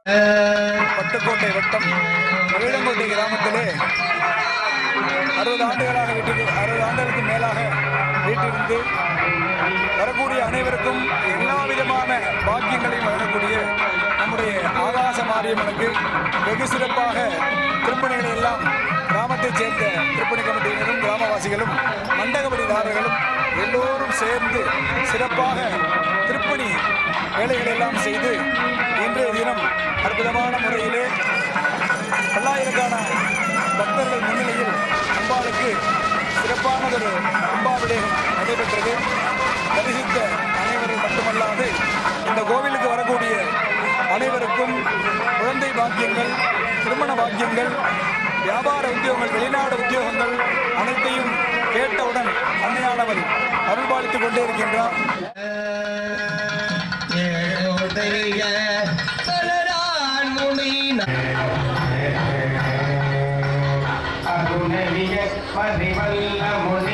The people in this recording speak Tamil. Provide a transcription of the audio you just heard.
பட்டுக்கோட்டை வட்டம் மகிழங்கோட்டை கிராமத்திலே அறுபது ஆண்டுகளாக வீட்டுக்கு அறுபது ஆண்டுகளுக்கு மேலாக வீட்டிலிருந்து வரக்கூடிய அனைவருக்கும் எல்லா விதமான பாக்கியங்களையும் வழங்கக்கூடிய நம்முடைய ஆகாச மாரியம்மனுக்கு வெகு சிறப்பாக திருப்பணிகளை எல்லாம் கிராமத்தைச் சேர்ந்த திருப்பணி கமிட்டியினரும் கிராமவாசிகளும் மண்டகப்படிதாரர்களும் எல்லோரும் சேர்ந்து சிறப்பாக திருப்பணி வேலைகளை எல்லாம் செய்து இன்றைய தினம் அற்புதமான முறையிலே பல்லாயிரக்கான பக்தர்கள் முன்னிலையில் அம்பாளுக்கு சிறப்பானதொரு அம்பாபிஷேகம் நடைபெற்றது தரிசித்த அனைவரும் மட்டுமல்லாது இந்த கோவிலுக்கு வரக்கூடிய அனைவருக்கும் குழந்தை பாக்கியங்கள் திருமண பாக்கியங்கள் வியாபார உத்தியோகங்கள் வெளிநாடு உத்தியோகங்கள் அனைத்தையும் கேட்டவுடன் அன்னையானவள் அருள்பாலித்துக் கொண்டே இருக்கின்றார் ஏழுடைய சலரான் முனி அருணவிய பரிவல்ல முனி